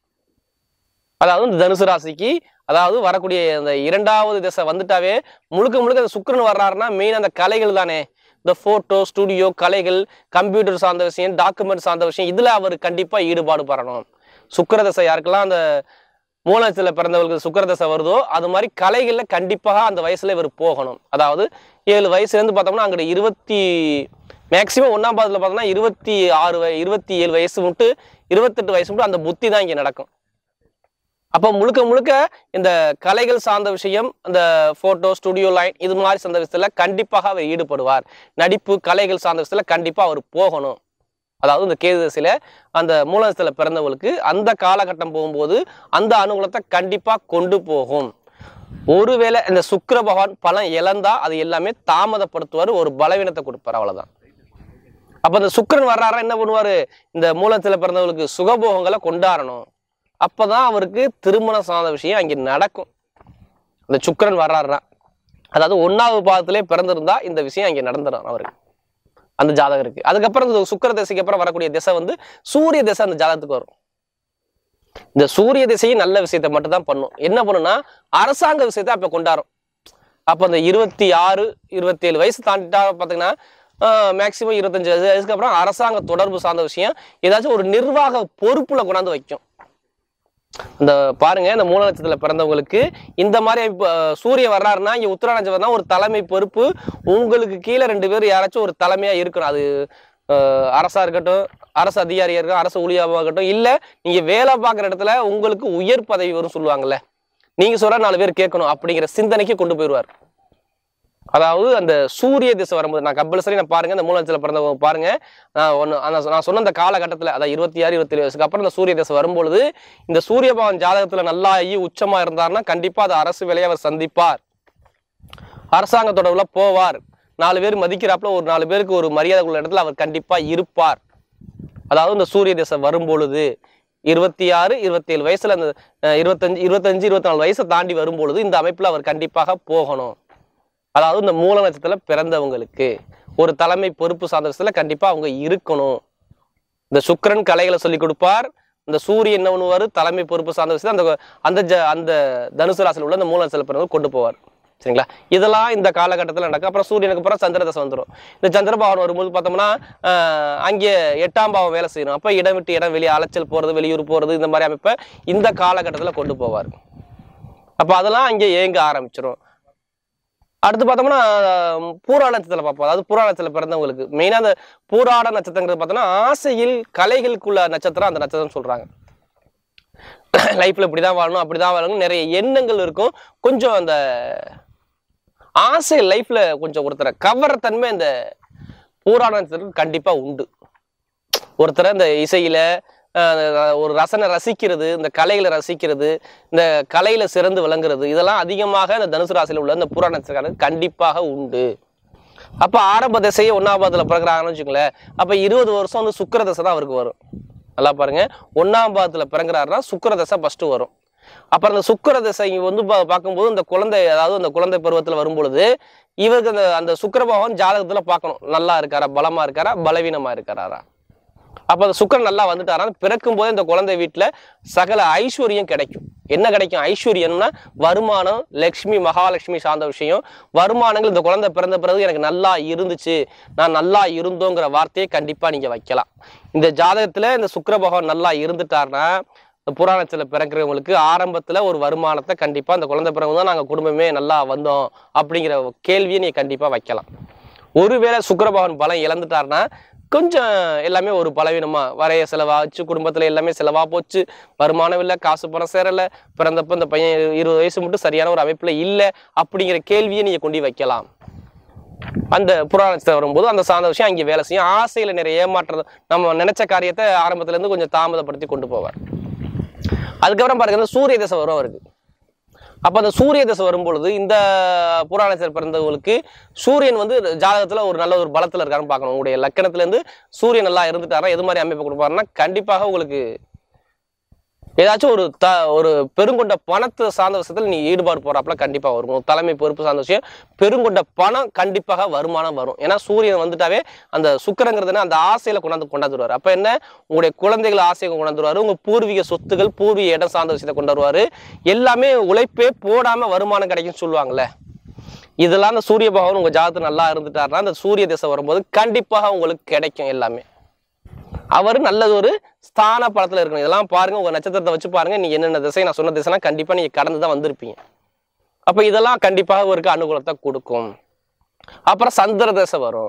அதாவது இந்த தனுசு ராசிக்கு அதாவது வரக்கூடிய அந்த இரண்டாவது திசை வந்துட்டாவே முழுக்க முழுக்க அந்த சுக்கிரன் வர்றாருன்னா மெயின் அந்த கலைகள் தானே இந்த போட்டோ ஸ்டுடியோ கலைகள் கம்ப்யூட்டர் சார்ந்த விஷயம் டாக்குமெண்ட் சார்ந்த விஷயம் இதுல அவர் கண்டிப்பா ஈடுபாடு பெறணும் சுக்கிர தசை யாருக்கெல்லாம் அந்த மூலத்துல பிறந்தவர்களுக்கு சுக்கிர தசை வருதோ அது மாதிரி கலைகள்ல கண்டிப்பாக அந்த வயசுல இவர் போகணும் அதாவது ஏழு வயசுல இருந்து பார்த்தோம்னா அங்கிட்ட இருபத்தி மேக்சிமம் ஒன்னாம் பாதத்துல பார்த்தோம்னா இருபத்தி ஆறு வய இருபத்தி ஏழு வயசு மட்டும் இருபத்தெட்டு வயசு மட்டும் அந்த புத்தி தான் இங்க நடக்கும் அப்போ முழுக்க முழுக்க இந்த கலைகள் சார்ந்த விஷயம் அந்த போட்டோ ஸ்டுடியோ லைன் இது மாதிரி சார்ந்த விஷயத்துல கண்டிப்பாக அவர் ஈடுபடுவார் நடிப்பு கலைகள் சார்ந்த விஷயத்துல கண்டிப்பா அவர் போகணும் அதாவது இந்த கேது திசையில அந்த மூலத்துல பிறந்தவங்களுக்கு அந்த காலகட்டம் போகும்போது அந்த அனுகூலத்தை கண்டிப்பா கொண்டு போகும் ஒருவேளை இந்த சுக்கிர பகவான் பலன் இழந்தா அது எல்லாமே தாமதப்படுத்துவார் ஒரு பலவீனத்தை கொடுப்பார் அவ்வளவுதான் அப்ப இந்த சுக்கிரன் வர்றாரா என்ன பண்ணுவாரு இந்த மூலத்துல பிறந்தவங்களுக்கு சுகபோகங்களை கொண்டாடணும் அப்பதான் அவருக்கு திருமணம் சார்ந்த விஷயம் அங்கே நடக்கும் இந்த சுக்கிரன் வர்றாருன்னா அதாவது ஒன்னாவது பாதத்திலே பிறந்திருந்தா இந்த விஷயம் அங்கே நடந்துடும் அவருக்கு அந்த ஜாதகருக்கு அதுக்கப்புறம் இந்த சுக்கிர திசைக்கு அப்புறம் வரக்கூடிய திசை வந்து சூரிய திசை அந்த ஜாதகத்துக்கு வரும் இந்த சூரிய திசையும் நல்ல விஷயத்தை மட்டும் தான் பண்ணும் என்ன பண்ணுன்னா அரசாங்க விஷயத்தை அப்ப கொண்டாடும் அப்போ அந்த இருபத்தி ஆறு இருபத்தி ஏழு வயசு தாண்டிட்டா பார்த்தீங்கன்னா மேக்சிமம் இருபத்தஞ்சு வயசு வயசுக்கு அப்புறம் அரசாங்க தொடர்பு சார்ந்த விஷயம் ஏதாச்சும் ஒரு நிர்வாக பொறுப்புல கொண்டாந்து வைக்கும் இந்த பாருங்க இந்த மூல நட்சத்திரத்துல பிறந்தவங்களுக்கு இந்த மாதிரி இப்ப சூரியன் வர்றாருன்னா இங்க உத்தர நட்சத்திரம் தான் ஒரு தலைமை பொறுப்பு உங்களுக்கு கீழே ரெண்டு பேர் யாராச்சும் ஒரு தலைமையா இருக்கணும் அது அஹ், அரசா இருக்கட்டும் அரசு அதிகாரியா இருக்கட்டும் அரசு ஊழியராக இருக்கட்டும் இல்ல நீங்க வேலை பார்க்குற இடத்துல உங்களுக்கு உயர் பதவி வரும் சொல்லுவாங்கல்ல நீங்க சொல்ற நாலு பேர் கேட்கணும் அப்படிங்கிற சிந்தனைக்கு கொண்டு போயிடுவார் அதாவது அந்த சூரிய திசை வரும்போது நான் கம்பல்சரி நான் பாருங்க இந்த மூல நட்சத்திரம் பிறந்தவங்க பாருங்க நான் ஒன்று அந்த நான் சொன்ன அந்த காலகட்டத்தில் அதாவது இருபத்தி ஆறு இருபத்தி வயசுக்கு அப்புறம் இந்த சூரிய திசை வரும்பொழுது இந்த சூரிய பகவான் ஜாதகத்தில் நல்லா ஆகி உச்சமா இருந்தாருன்னா கண்டிப்பா அது அரசு வேலையை அவர் சந்திப்பார் அரசாங்க தொடர்புல போவார் நாலு பேர் மதிக்கிறாப்புல ஒரு நாலு பேருக்கு ஒரு மரியாதை உள்ள இடத்துல அவர் கண்டிப்பா இருப்பார் அதாவது இந்த சூரிய திசை வரும்பொழுது இருபத்தி ஆறு இருபத்தி ஏழு வயசுல அந்த அஹ், இருபத்தஞ்சு இருபத்தஞ்சு இருபத்தி நாலு வயசை தாண்டி வரும்பொழுது இந்த அமைப்புல அவர் கண்டிப்பாக போகணும் அதாவது இந்த மூல நட்சத்திரத்துல பிறந்தவங்களுக்கு ஒரு தலைமை பொறுப்பு சார்ந்த விஷயத்துல கண்டிப்பா அவங்க இருக்கணும் இந்த சுக்கிரன் கலைகளை சொல்லி கொடுப்பார் இந்த சூரியன் என்ன பண்ணுவார் தலைமை பொறுப்பு சார்ந்த விஷயத்தை அந்த அந்த ஜ- அந்த தனுசு ராசியில் உள்ள அந்த மூல நட்சத்திர பிறந்தவங்க கொண்டு போவார் சரிங்களா இதெல்லாம் இந்த காலகட்டத்தில் நடக்கும் அப்புறம் சூரியனுக்கு அப்புறம் சந்திர தசை வந்துடும் இந்த சந்திரபாவன் வரும்போது பார்த்தோம்னா ஆஹ், அங்கே எட்டாம் பாவம் வேலை செய்யணும் அப்போ இடம் விட்டு இடம் வெளியே அலைச்சல் போகிறது வெளியூர் போகிறது இந்த மாதிரி அமைப்பை இந்த காலகட்டத்தில் கொண்டு போவார் அப்போ அதெல்லாம் அங்கே ஏங்க ஆரம்பிச்சிடும் அடுத்து பார்த்தோம்னா ஆஹ், பூராட நட்சத்திரத்தில் பார்ப்போம் அதாவது பூராட நட்சத்திரத்தில் பிறந்தவங்களுக்கு மெயினாக அந்த பூராட நட்சத்திரங்கிறது பார்த்தோம்னா ஆசையில் கலைகளுக்குள்ள நட்சத்திரம் அந்த நட்சத்திரம் சொல்றாங்க லைஃப்ல இப்படிதான் வாழணும் அப்படிதான் வாழணும் நிறைய எண்ணங்கள் இருக்கும் கொஞ்சம் அந்த ஆசை லைஃப்ல கொஞ்சம் ஒருத்தரை கவர தன்மை இந்த பூராட நட்சத்திரத்துக்கு கண்டிப்பா உண்டு ஒருத்தரை இந்த இசையில ஆஹ், ஒரு ரசனை ரசிக்கிறது இந்த கலைகளை ரசிக்கிறது இந்த கலையில சிறந்து விளங்குறது இதெல்லாம் அதிகமாக இந்த தனுசு ராசியில் உள்ள இந்த புராண நட்சத்திரக்காரருக்கு கண்டிப்பாக உண்டு அப்ப ஆரம்ப திசையை ஒன்னாம் பாதத்துல பிறகுறாங்கன்னு வச்சுக்கோங்களேன் அப்ப இருபது வருஷம் வந்து சுக்கிர தசை தான் அவருக்கு வரும் நல்லா பாருங்க ஒன்னாம் பாதத்துல பிறங்குறாருன்னா சுக்கிர தசை ஃபர்ஸ்ட் வரும் அப்புறம் அந்த சுக்கிர தசை வந்து பா- பார்க்கும்போது இந்த குழந்தை அதாவது அந்த குழந்தை பருவத்துல வரும்பொழுது இவருக்கு அந்த அந்த சுக்கிர பகவான் ஜாதகத்துல பார்க்கணும் நல்லா இருக்காரா பலமா இருக்காரா பலவீனமா இருக்காரா அப்ப அந்த சுக்கிரன் நல்லா வந்துட்டாரா பிறக்கும் போதே இந்த குழந்தை வீட்டுல சகல ஐஸ்வர்யம் கிடைக்கும் என்ன கிடைக்கும் ஐஸ்வர்யம்னா வருமானம் லக்ஷ்மி மகாலட்சுமி சார்ந்த விஷயம் வருமானங்கள் இந்த குழந்தை பிறந்த பிறகு எனக்கு நல்லா இருந்துச்சு நான் நல்லா இருந்தோங்கிற வார்த்தையை கண்டிப்பா நீங்க வைக்கலாம் இந்த ஜாதகத்துல இந்த சுக்கிர பகவான் நல்லா இருந்துட்டாருன்னா இந்த புராணத்துல பிறக்கிறவங்களுக்கு ஆரம்பத்துல ஒரு வருமானத்தை கண்டிப்பா இந்த குழந்தை பிறகு தான் நாங்க குடும்பமே நல்லா வந்தோம் அப்படிங்கிற கேள்வியை நீங்க கண்டிப்பா வைக்கலாம் ஒருவேளை சுக்கிர பகவான் பலம் இழந்துட்டாருன்னா கொஞ்சம் எல்லாமே ஒரு பலவீனமா வரைய செலவாச்சு குடும்பத்துல எல்லாமே செலவா போச்சு வருமானம் இல்லை காசு பணம் சேரல பிறந்தப்ப இந்த பையன் இரு- இருபது வயசு மட்டும் சரியான ஒரு அமைப்புல இல்லை அப்படிங்கிற கேள்வியை நீங்க கொண்டு வைக்கலாம் அந்த புராணத்தில் வரும்போது அந்த சார்ந்த விஷயம் அங்கே வேலை செய்யும் ஆசையில நிறைய ஏமாற்றம் நம்ம நினைச்ச காரியத்தை ஆரம்பத்துல இருந்து கொஞ்சம் தாமதப்படுத்தி கொண்டு போவார் அதுக்கப்புறம் பாருங்க இந்த சூரிய தசை வரும் அவருக்கு அப்ப அந்த சூரிய தசை வரும்பொழுது இந்த புராணத்தில் பிறந்தவங்களுக்கு சூரியன் வந்து ஜாதகத்துல ஒரு நல்ல ஒரு பலத்துல இருக்காருன்னு பார்க்கணும் உங்களுடைய லக்கணத்துல இருந்து சூரியன் நல்லா இருந்துட்டாரா எது மாதிரி அமைப்பு கொடுப்பாருன்னா கண்டிப்பாக உங்களுக்கு ஏதாச்சும் ஒரு த ஒரு பெருங்கொண்ட பணத்தை சார்ந்த விஷயத்துல நீ ஈடுபாடு போறாப்புல கண்டிப்பா வரும் ஒரு தலைமை பொறுப்பு சார்ந்த விஷயம் பெருங்கொண்ட பணம் கண்டிப்பாக வருமானம் வரும் ஏன்னா சூரியன் வந்துட்டாவே அந்த சுக்கரங்கிறதுனா அந்த ஆசையில கொண்டாந்து கொண்டாந்துருவாரு அப்ப என்ன உங்களுடைய குழந்தைகள் ஆசையை கொண்டாந்துருவாரு உங்க பூர்வீக சொத்துகள் பூர்வீக இடம் சார்ந்த விஷயத்தை கொண்டு வருவாரு எல்லாமே உழைப்பே போடாம வருமானம் கிடைக்கும்னு சொல்லுவாங்கல்ல இதெல்லாம் அந்த சூரிய பகவான் உங்க ஜாதகத்துல நல்லா இருந்துட்டாருன்னா அந்த சூரிய திசை வரும்போது கண்டிப்பாக உங்களுக்கு கிடைக்கும் எல்லாமே அவர் நல்லது ஒரு ஸ்தான பலத்துல இருக்கணும் இதெல்லாம் பாருங்க உங்க நட்சத்திரத்தை வச்சு பாருங்க நீங்க என்னென்ன திசை நான் சொன்ன திசைனா கண்டிப்பா நீங்க கடந்து தான் வந்திருப்பீங்க அப்ப இதெல்லாம் கண்டிப்பாக அவருக்கு அனுகூலத்தை கொடுக்கும் அப்புறம் சந்திர தசை வரும்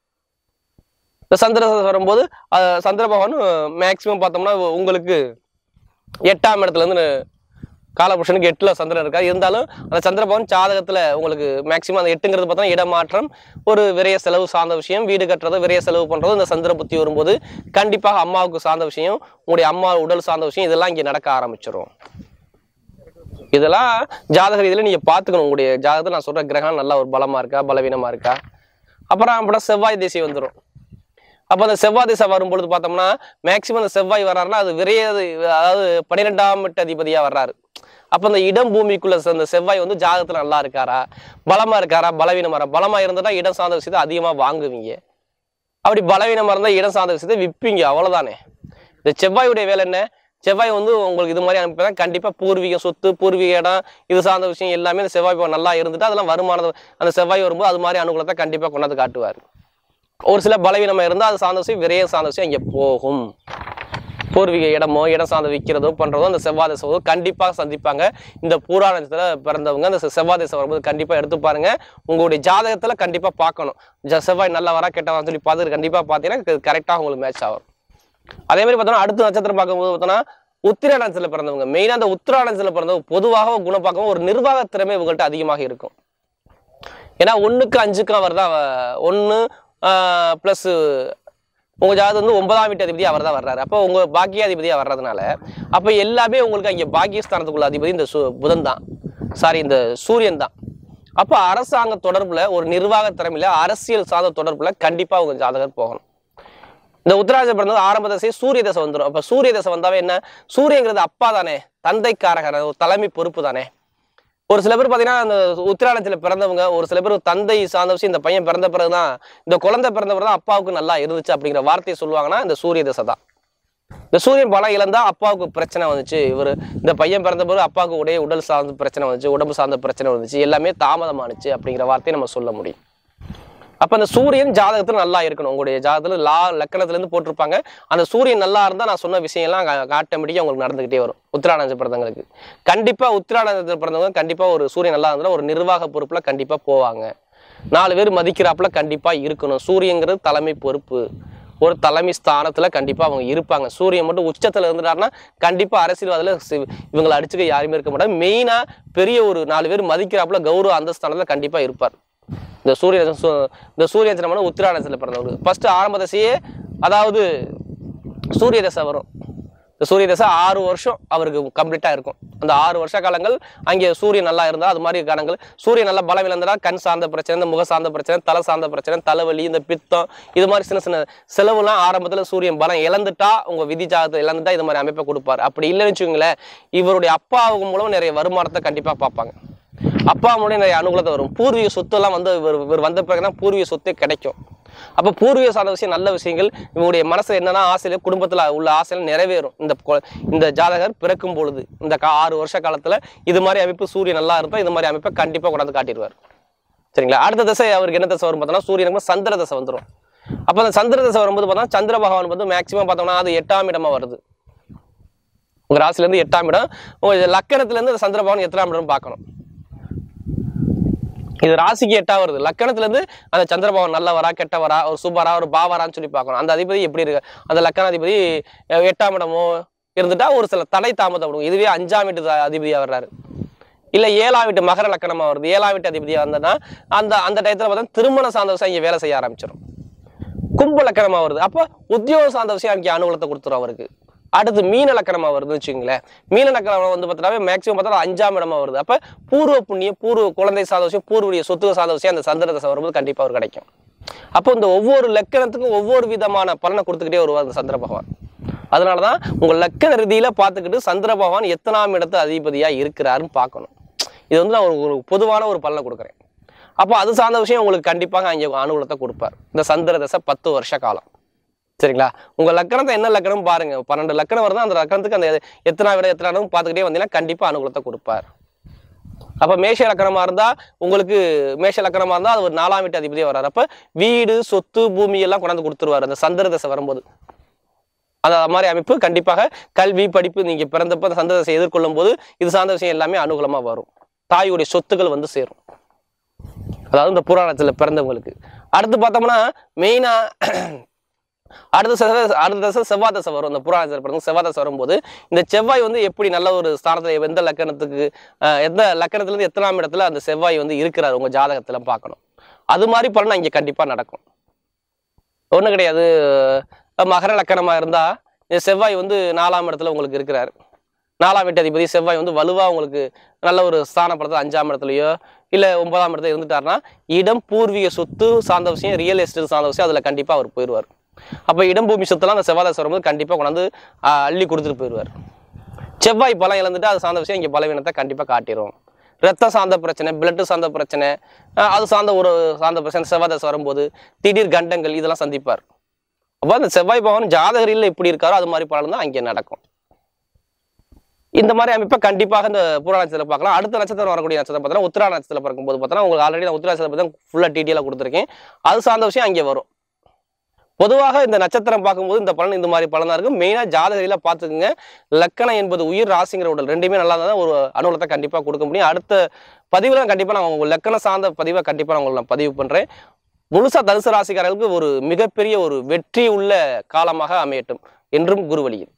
இந்த சந்திர தசை வரும்போது அஹ், சந்திர பகவான் மேக்சிமம் பார்த்தோம்னா உங்களுக்கு எட்டாம் இடத்துல இருந்து காலபுருஷனுக்கு எட்டுல சந்திரன் இருக்கா இருந்தாலும் அந்த சந்திரபவன் ஜாதகத்துல உங்களுக்கு மேக்சிமம் அந்த எட்டுங்கிறது பார்த்தோம்னா இடமாற்றம் ஒரு விரைய செலவு சார்ந்த விஷயம் வீடு கட்டுறது விரைய செலவு பண்றது இந்த சந்திர புத்தி வரும்போது கண்டிப்பாக அம்மாவுக்கு சார்ந்த விஷயம் உங்களுடைய அம்மா உடல் சார்ந்த விஷயம் இதெல்லாம் இங்க நடக்க ஆரம்பிச்சிடும் இதெல்லாம் ஜாதக ரீதியில நீங்க பாத்துக்கணும் உங்களுடைய ஜாதகத்துல நான் சொல்ற கிரகம் நல்லா ஒரு பலமா இருக்கா பலவீனமா இருக்கா அப்புறம் அப்புறம் செவ்வாய் திசை வந்துடும் அப்போ அந்த செவ்வாய் திசை வரும்பொழுது பார்த்தோம்னா மேக்சிமம் அந்த செவ்வாய் வர்றாருன்னா அது விரைய அதாவது பன்னிரெண்டாம் எட்டு அதிபதியா வர்றாரு அப்போ அந்த இடம் பூமிக்குள்ள ச- அந்த செவ்வாய் வந்து ஜாதகத்துல நல்லா இருக்காரா பலமா இருக்காரா பலவீனமா இருக்கா பலமா இருந்ததா இடம் சார்ந்த விஷயத்தை அதிகமா வாங்குவீங்க அப்படி பலவீனமா இருந்தா இடம் சார்ந்த விஷயத்தை விற்பீங்க அவ்வளவுதானே இந்த செவ்வாயுடைய வேலை என்ன செவ்வாய் வந்து உங்களுக்கு இது மாதிரி அனுப்பினா கண்டிப்பா பூர்வீக சொத்து பூர்வீக இடம் இது சார்ந்த விஷயம் எல்லாமே இந்த செவ்வாய் இப்போ நல்லா இருந்துட்டு அதெல்லாம் வருமானத்தை அந்த செவ்வாய் வரும்போது அது மாதிரி அனுகூலத்தை கண்டிப்பா கொண்டாந்து காட்டுவார் ஒரு சில பலவீனமா இருந்தால் அது சார்ந்த விஷயம் விரைய சார்ந்த விஷயம் இங்கே போகும் பூர்வீக இடமோ இடம் சார்ந்து விற்கிறதோ பண்றதோ அந்த செவ்வாய் திசை வரும்போது கண்டிப்பாக சந்திப்பாங்க இந்த பூராணத்துல பிறந்தவங்க அந்த செ- செவ்வாய் திசை வரும்போது கண்டிப்பா எடுத்து பாருங்க உங்களுடைய ஜாதகத்துல கண்டிப்பா பார்க்கணும் ஜ- செவ்வாய் நல்லா வரா கெட்ட வரா சொல்லி பார்த்து கண்டிப்பா பார்த்தீங்கன்னா கரெக்டாக உங்களுக்கு மேட்ச் ஆகும் அதே மாதிரி பார்த்தோம்னா அடுத்த நட்சத்திரம் பார்க்கும்போது பார்த்தோம்னா உத்திர நட்சத்திரத்தில் பிறந்தவங்க மெயினாக அந்த உத்திர நட்சத்திரத்தில் பிறந்தவங்க பொதுவாக குணப்பாக்கம் ஒரு நிர்வாக திறமை இவங்கள்ட்ட அதிகமாக இருக்கும் ஏன்னா ஒண்ணுக்கு அஞ்சுக்கும் அவர் தான் ஒன்று ப்ளஸ் உங்க ஜாதகம் வந்து ஒன்பதாம் வீட்டு அதிபதி அவர் தான் வர்றாரு அப்போ உங்க பாக்கியாதிபதியா வர்றதுனால அப்போ எல்லாமே உங்களுக்கு அங்கே பாக்கியஸ்தானத்துக்குள்ள அதிபதி இந்த சு- புதன் தான் சாரி இந்த சூரியன் தான் அப்போ அரசாங்க தொடர்புல ஒரு நிர்வாக திறமையில அரசியல் சார்ந்த தொடர்புல கண்டிப்பா உங்க ஜாதகர் போகணும் இந்த உத்தராஜ பிறந்தது ஆரம்ப தசை சூரிய தசை வந்துடும் அப்ப சூரிய தசை வந்தாவே என்ன சூரியங்கிறது அப்பா தானே தந்தைக்காரகர் ஒரு தலைமை பொறுப்பு தானே ஒரு சில பேர் பார்த்தீங்கன்னா அந்த உத்திராடத்தில் பிறந்தவங்க ஒரு சில பேர் தந்தை சார்ந்த விஷயம் இந்த பையன் பிறந்த பிறகுதான் இந்த குழந்தை பிறந்த பிறகு தான் அப்பாவுக்கு நல்லா இருந்துச்சு அப்படிங்கிற வார்த்தையை சொல்லுவாங்கன்னா இந்த சூரிய தசை தான் இந்த சூரியன் பலம் இழந்தா அப்பாவுக்கு பிரச்சனை வந்துச்சு இவர் இந்த பையன் பிறந்த பிறகு அப்பாவுக்கு உடைய உடல் சார்ந்த பிரச்சனை வந்துச்சு உடம்பு சார்ந்த பிரச்சனை வந்துச்சு எல்லாமே தாமதமானுச்சு அப்படிங்கிற வார்த்தையை நம்ம சொல்ல முடியும் அப்ப அந்த சூரியன் ஜாதகத்துல நல்லா இருக்கணும் உங்களுடைய ஜாதகத்துல லா லக்கணத்துல இருந்து போட்டிருப்பாங்க அந்த சூரியன் நல்லா இருந்தா நான் சொன்ன விஷயம் எல்லாம் ஆட்டோமேட்டிக்கா உங்களுக்கு நடந்துகிட்டே வரும் உத்திராடஞ்சு பிறந்தவங்களுக்கு கண்டிப்பா உத்திராடஞ்சத்தில் பிறந்தவங்க கண்டிப்பா ஒரு சூரியன் நல்லா இருந்தா ஒரு நிர்வாக பொறுப்புல கண்டிப்பா போவாங்க நாலு பேர் மதிக்கிறாப்புல கண்டிப்பா இருக்கணும் சூரியங்கிறது தலைமை பொறுப்பு ஒரு தலைமை ஸ்தானத்துல கண்டிப்பா அவங்க இருப்பாங்க சூரியன் மட்டும் உச்சத்துல இருந்துட்டாருன்னா கண்டிப்பா அரசியல்வாதில சி- இவங்களை அடிச்சுக்க யாருமே இருக்க மாட்டாங்க மெயினா பெரிய ஒரு நாலு பேர் மதிக்கிறாப்புல கௌரவ அந்த ஸ்தானத்துல கண்டிப்பா இருப்பார் இந்த சூரிய சு- இந்த சூரிய நட்சத்திரம் உத்திராடத்தில் பிறந்தவர் ஃபர்ஸ்ட் ஆரம்ப தசையே அதாவது சூரிய தசை வரும் இந்த சூரிய தசை ஆறு வருஷம் அவருக்கு கம்ப்ளீட்டா இருக்கும் அந்த ஆறு வருஷ காலங்கள் அங்கே சூரியன் நல்லா இருந்தா அது மாதிரி காலங்கள் சூரியன் நல்லா பலம் இழந்தா கண் சார்ந்த பிரச்சனை இந்த முக சார்ந்த பிரச்சனை தலை சார்ந்த பிரச்சனை தலைவலி இந்த பித்தம் இது மாதிரி சின்ன சின்ன செலவுலாம் ஆரம்பத்துல சூரியன் பலம் இழந்துட்டா உங்க விதி ஜாதகத்தை இழந்துட்டா இது மாதிரி அமைப்பை கொடுப்பாரு அப்படி இல்லைன்னு வச்சுக்கோங்களேன் இவருடைய அப்பாவுக்கு மூலம் நிறைய வருமானத்தை கண்டிப்பா பார்ப்பாங்க அப்பா மூலம் நிறைய அனுகூலத்தை வரும் பூர்வீக சொத்தெல்லாம் வந்து இவர் இவர் வந்த பிறகு தான் பூர்வீக சொத்தே கிடைக்கும் அப்போ பூர்வீக சார்ந்த விஷயம் நல்ல விஷயங்கள் இவங்களுடைய மனசுல என்னென்ன ஆசையில குடும்பத்துல உள்ள ஆசைகள் நிறைவேறும் இந்த கொ- இந்த ஜாதகர் பிறக்கும் பொழுது இந்த கா- ஆறு வருஷ காலத்துல இது மாதிரி அமைப்பு சூரியன் நல்லா இருந்தா இது மாதிரி அமைப்பை கண்டிப்பா கொண்டாந்து காட்டிடுவார் சரிங்களா அடுத்த தசை அவருக்கு என்ன தசை வரும் பார்த்தோம்னா சூரியனுக்கு சந்திர தசை வந்துடும் அப்போ அந்த சந்திர தசை வரும்போது பார்த்தா சந்திர பகவான் வந்து மேக்சிமம் பார்த்தோம்னா அது எட்டாம் இடமா வருது உங்க ராசில இருந்து எட்டாம் இடம் உங்க லக்கணத்துல இருந்து அந்த சந்திர பகவான் எட்டாம் இடம் பார்க்கணும் இது ராசிக்கு எட்டா வருது லக்கணத்துல இருந்து அந்த சந்திரபவன் நல்லவரா கெட்டவரா ஒரு சூப்பரா ஒரு பாவரான்னு சொல்லி பார்க்கணும் அந்த அதிபதி எப்படி இருக்கு அந்த லக்கணாதிபதி அஹ், எட்டாம் இடமோ இருந்துட்டா ஒரு சில தடை தாமதம் கொடுக்கும் இதுவே அஞ்சாம் வீட்டு த- அதிபதியா வர்றாரு இல்ல ஏழாம் வீட்டு மகர லக்கணமா வருது ஏழாம் வீட்டு அதிபதியா வந்தனா அந்த அந்த டயத்துல பார்த்தா திருமண சார்ந்த விஷயம் இங்க வேலை செய்ய ஆரம்பிச்சிடும் கும்ப லக்கணமா வருது அப்போ உத்தியோகம் சார்ந்த விஷயம் அங்கே அனுகூலத்தை கொடுத்துரும் அவருக்கு அடுத்து மீன லக்கணமா வருதுன்னு வச்சுங்களேன் மீன லக்கணம் வந்து பார்த்தா மேக்ஸிமம் பார்த்தா அஞ்சாம் இடமா வருது அப்ப பூர்வ புண்ணியம் பூர்வ குழந்தை சார்ந்த விஷயம் பூர்வீக சொத்து சார்ந்த விஷயம் அந்த சந்திர தசை வரும்போது கண்டிப்பா அவர் கிடைக்கும் அப்போ இந்த ஒவ்வொரு லக்கணத்துக்கும் ஒவ்வொரு விதமான பலனை கொடுத்துக்கிட்டே வருவார் அந்த சந்திர பகவான் அதனாலதான் உங்க லக்கண ரீதியில பார்த்துக்கிட்டு சந்திர பகவான் எத்தனாம் இடத்து அதிபதியா இருக்கிறாருன்னு பார்க்கணும் இது வந்து நான் ஒரு ஒரு பொதுவான ஒரு பலனை கொடுக்குறேன் அப்போ அது சார்ந்த விஷயம் உங்களுக்கு கண்டிப்பாக அங்கே அனுகூலத்தை கொடுப்பார் இந்த சந்திர தசை பத்து வருஷ காலம் சரிங்களா உங்க லக்கணத்தை என்ன லக்கணம் பாருங்க பன்னெண்டு லக்கணம் வருதா அந்த லக்கணத்துக்கு அந்த எத்தனை விட எத்தனை இடம் பார்த்துக்கிட்டே வந்தீங்கன்னா கண்டிப்பா அனுகூலத்தை கொடுப்பார் அப்ப மேஷ லக்கணமா இருந்தா உங்களுக்கு மேஷ லக்கணமா இருந்தா அது ஒரு நாலாம் வீட்டு அதிபதியா வர்றாரு அப்ப வீடு சொத்து பூமி எல்லாம் கொண்டாந்து கொடுத்துருவாரு அந்த சந்திர தசை வரும்போது அந்த மாதிரி அமைப்பு கண்டிப்பாக கல்வி படிப்பு நீங்க பிறந்தப்ப அந்த சந்திர தசை எதிர்கொள்ளும் போது இது சார்ந்த விஷயம் எல்லாமே அனுகூலமா வரும் தாயுடைய சொத்துக்கள் வந்து சேரும் அதாவது இந்த புராணத்துல பிறந்தவங்களுக்கு அடுத்து பார்த்தோம்னா மெயினா அடுத்த தசை அடுத்த தசை செவ்வாய் தசை வரும் இந்த புராணத்தில் பிறந்த செவ்வாய் தசை வரும்போது இந்த செவ்வாய் வந்து எப்படி நல்ல ஒரு ஸ்தானத்துல எந்த லக்கணத்துக்கு அஹ், எந்த லக்கணத்துல இருந்து எத்தனாம் இடத்துல அந்த செவ்வாய் வந்து இருக்கிறார் உங்க ஜாதகத்துல பார்க்கணும் அது மாதிரி பலன் இங்க கண்டிப்பா நடக்கும் ஒண்ணும் கிடையாது அஹ், மகர லக்கணமா இருந்தா இந்த செவ்வாய் வந்து நாலாம் இடத்துல உங்களுக்கு இருக்கிறார் நாலாம் வீட்டு அதிபதி செவ்வாய் வந்து வலுவா உங்களுக்கு நல்ல ஒரு ஸ்தான படத்தில் அஞ்சாம் இடத்துலயோ இல்ல ஒன்பதாம் இடத்துல இருந்துட்டாருன்னா இடம் பூர்வீக சொத்து சார்ந்த விஷயம் ரியல் எஸ்டேட் சார்ந்த விஷயம் அதுல கண்டிப்பா அவர் போயிடுவார் அப்ப இடம் பூமி சொத்தெல்லாம் அந்த செவ்வாய் தசை வரும்போது கண்டிப்பா கொண்டாந்து ஆஹ், அள்ளி கொடுத்துட்டு போயிடுவார் செவ்வாய் பலம் இழந்துட்டு அது சார்ந்த விஷயம் இங்க பலவீனத்தை கண்டிப்பா காட்டிடும் ரத்தம் சார்ந்த பிரச்சனை பிளட்டு சார்ந்த பிரச்சனை ஆஹ், அது சார்ந்த ஒரு சார்ந்த பிரச்சனை செவ்வாய் தசை வரும்போது திடீர் கண்டங்கள் இதெல்லாம் சந்திப்பார் அப்போ அந்த செவ்வாய் பகவான் ஜாதகரில் எப்படி இருக்காரோ அது மாதிரி பலன் தான் அங்கே நடக்கும் இந்த மாதிரி அமைப்பை கண்டிப்பாக இந்த பூரா நட்சத்திரம் பார்க்கலாம் அடுத்த நட்சத்திரம் வரக்கூடிய நட்சத்திரம் பார்த்தீங்கன்னா உத்திரா நட்சத்திரம் பார்க்கும்போது பார்த்தீங்கன்னா உங்களுக்கு ஆல்ரெடி நான் உத்திரா நட்சத்திரம் தான் ஃபுல்லாக டீட்டெயிலாக கொடுத்துருக்கேன் அது சார்ந்த விஷயம் அங்கே வரும் பொதுவாக இந்த நட்சத்திரம் பார்க்கும்போது இந்த பலன் இந்த மாதிரி பலன் தான் இருக்கும் மெயினாக ஜாதகையில பார்த்துக்குங்க லக்கணம் என்பது உயிர் ராசிங்கிற உடல் ரெண்டுமே நல்லா இருந்தால் தான் ஒரு அனுகூலத்தை கண்டிப்பாக கொடுக்க முடியும் அடுத்த பதிவில் கண்டிப்பாக நான் உங்கள் லக்கணம் சார்ந்த பதிவை கண்டிப்பாக நான் உங்களுக்கு நான் பதிவு பண்ணுறேன் முழுசா தனுசு ராசிக்காரர்களுக்கு ஒரு மிகப்பெரிய ஒரு வெற்றி உள்ள காலமாக அமையட்டும் என்றும் குருவழியில்